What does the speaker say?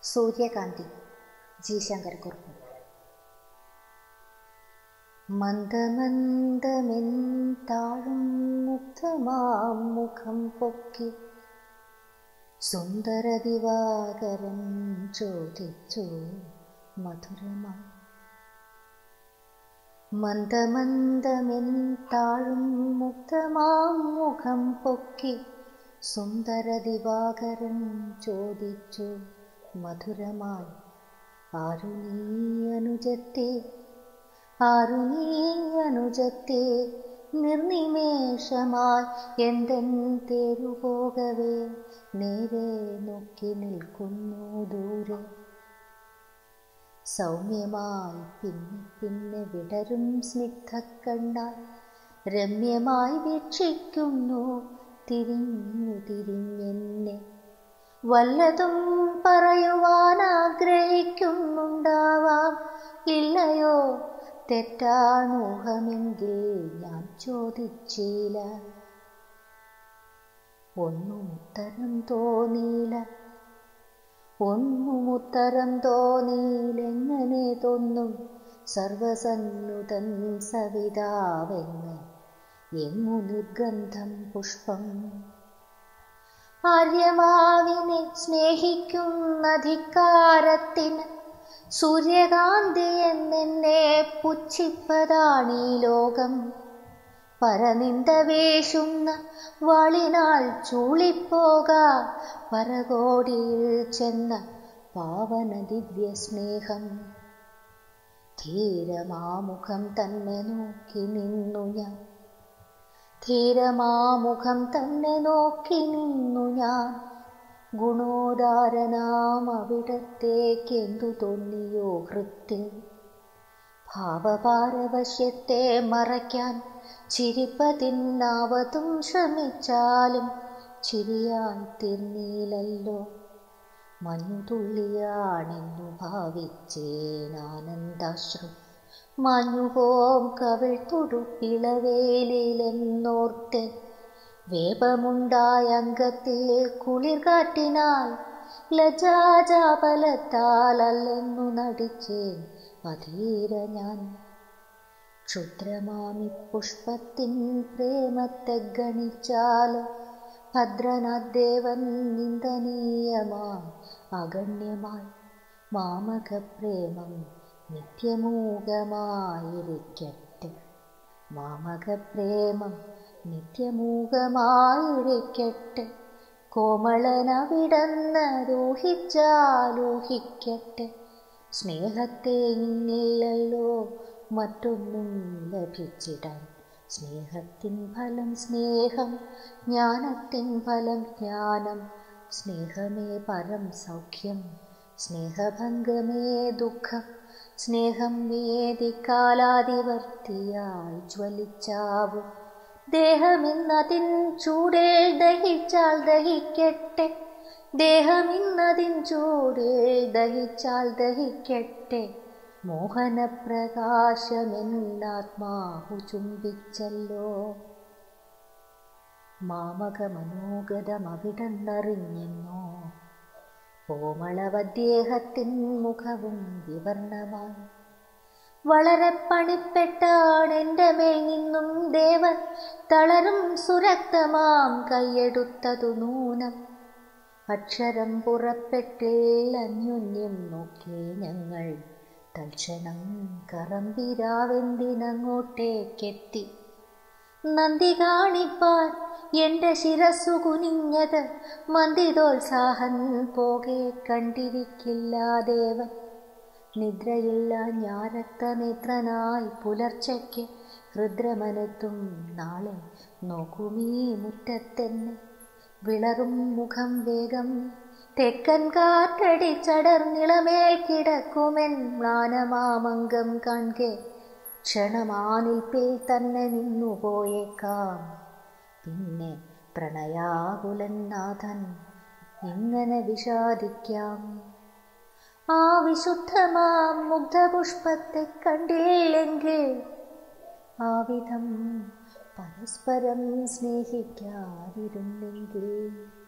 സൂര്യകാന്തി ജി ശങ്കരക്കുറുപ്പ് മന്ദമന്ദമെന്താഴും മുഗ്ധമാം മുഖം പൊക്കി സുന്ദര ദിവാകരൻ ചോദിച്ചു മധുരമായി മന്ദമന്ദമെന്താഴും മുഗ്ധമാം മുഖം പൊക്കി സുന്ദര ദിവാകരൻ ചോദിച്ചു മധുരമായി ആരു നീ അനുജത്തെ ആരു നീ അനുജത്തെ നിർനിമേഷമായി എന്തെൻ തേരുപോകവേ നേരെ നോക്കി നിൽക്കുന്നു ദൂരെ സൗമ്യമായി പിന്നെ പിന്നെ വിടരും സ്നിഗ്ധക്കണ്ണാൽ രമ്യമായി വീക്ഷിക്കുന്നു തിരിഞ്ഞു തിരിഞ്ഞെന്നെ വല്ലതും പറയുവാൻ ആഗ്രഹിക്കുന്നുണ്ടാവാം ഇല്ലയോ തെറ്റാണൂഹമെങ്കിൽ ഞാൻ ചോദിച്ചില്ല ഒന്നും ഉത്തരം തോന്നിയില്ല ഒന്നും ഉത്തരം തോന്നിയിലെങ്ങനെ തോന്നും സർവസന്നുതൻ സവിതാവെന്ന് എങ്ങു നിർഗന്ധം പുഷ്പം ആര്യമാവിനെ സ്നേഹിക്കുന്ന ധിക്കാരത്തിന് സൂര്യകാന്തി എന്നെന്നെ പുച്ഛിപ്പതാണീ ലോകം പരനിന്ദ വേഷുന്ന വളിനാൾ ചൂളിപ്പോക പരകോടിയിൽ ചെന്ന പാവന ദിവ്യ സ്നേഹം ധീരമാമുഖം തന്നെ നോക്കി നിന്നു ഞാൻ ധീരമാമുഖം തന്നെ നോക്കി നിന്നു ഞാൻ ഗുണോദാരനാം അവിടത്തേക്കെന്തു തോന്നിയോ ഹൃത്തിൽ ഭാവപാരവശ്യത്തെ മറയ്ക്കാൻ ചിരിപ്പതിന്നാവതും ശ്രമിച്ചാലും ചിരിയായി തീർന്നീലല്ലോ മഞ്ഞുതുള്ളിയാണെന്നു ഭാവിച്ചേനാനന്ദാശ്രു മഞ്ഞുപോം കവിൾ തുടുപ്പിളവേലിലെന്നോർത്ത് വേപമുണ്ടായ അംഗത്തിൽ കുളിർ കാറ്റിനാൽ ലജാജാപലത്താൽ അല്ലെന്നു നടിച്ചേൻ അധീര ഞാൻ ക്ഷുദ്രമാമി പുഷ്പത്തിൻ പ്രേമത്തെ ഗണിച്ചാല് ഭദ്രനാദ്ദേവൻ നിന്ദനീയമായി അഗണ്യമായി മാമകപ്രേമം നിത്യമൂകമായിരിക്കട്ടെ മാമകപ്രേമം നിത്യമൂകമായിരിക്കട്ടെ കോമളനവിടന്ന് ഊഹിച്ചാലൂഹിക്കട്ടെ സ്നേഹത്തെ ഇന്നില്ലല്ലോ മറ്റൊന്നും ലഭിച്ചിടാൻ സ്നേഹത്തിൻ ഫലം സ്നേഹം ജ്ഞാനത്തിൻ ഫലം ജ്ഞാനം സ്നേഹമേ പരം സൗഖ്യം സ്നേഹഭംഗമേ ദുഃഖം സ്നേഹം വേദിക്കാലാതിവർത്തിയായി ജ്വലിച്ചാവും ദേഹമിന്നതിൻ ചൂടേൽ ദഹിച്ചാൽ ദഹിക്കട്ടെ ദേഹമിന്നതിൻ ചൂടേൽ ദഹിച്ചാൽ ദഹിക്കട്ടെ മോഹനപ്രകാശമെന്നാത്മാവു ചുംബിച്ചല്ലോ മാമക മനോഗതമവിടന്നറിഞ്ഞെന്നോ കോമളവദ്ദേഹത്തിൻ മുഖവും വിവർണമായി വളരെ പണിപ്പെട്ടാണ് എൻ്റെ മേൽ നിന്നും ദേവൻ തളരും സുരക്തമാം കൈയെടുത്തതു നൂനം അക്ഷരം പുറപ്പെട്ടിൽ അന്യോന്യം നോക്കി ഞങ്ങൾ തൽക്ഷണം കറമ്പിരാവെന്തിനങ്ങോട്ടേക്കെത്തി നന്ദി കാണിപ്പാൻ എൻ്റെ ശിരസ്സു കുനിഞ്ഞത് മന്ദിതോത്സാഹൻ പോകെ കണ്ടിരിക്കില്ല ദേവൻ നിദ്രയില്ല ഞാരക്തനേത്രനായി പുലർച്ചയ്ക്ക് ഹൃദ്രമനത്തും നാളെ നോക്കുമീ മുറ്റത്തെന്നെ വിളറും മുഖം വേഗം തെക്കൻ കാറ്റടിച്ചടർന്നിളമേൽ കിടക്കുമെൻ മ്ലാനമാമംഗം കാൺകെ ക്ഷണമാനിൽപ്പിൽ തന്നെ നിന്നുപോയേക്കാം പിന്നെ പ്രണയാകുലൻ നാഥൻ ഇങ്ങനെ വിഷാദിക്കാം ആ വിശുദ്ധമാം മുഗ്ധപുഷ്പത്തെ കണ്ടില്ലെങ്കിൽ ആ വിധം പരസ്പരം സ്നേഹിക്കാതിരുന്നെങ്കിൽ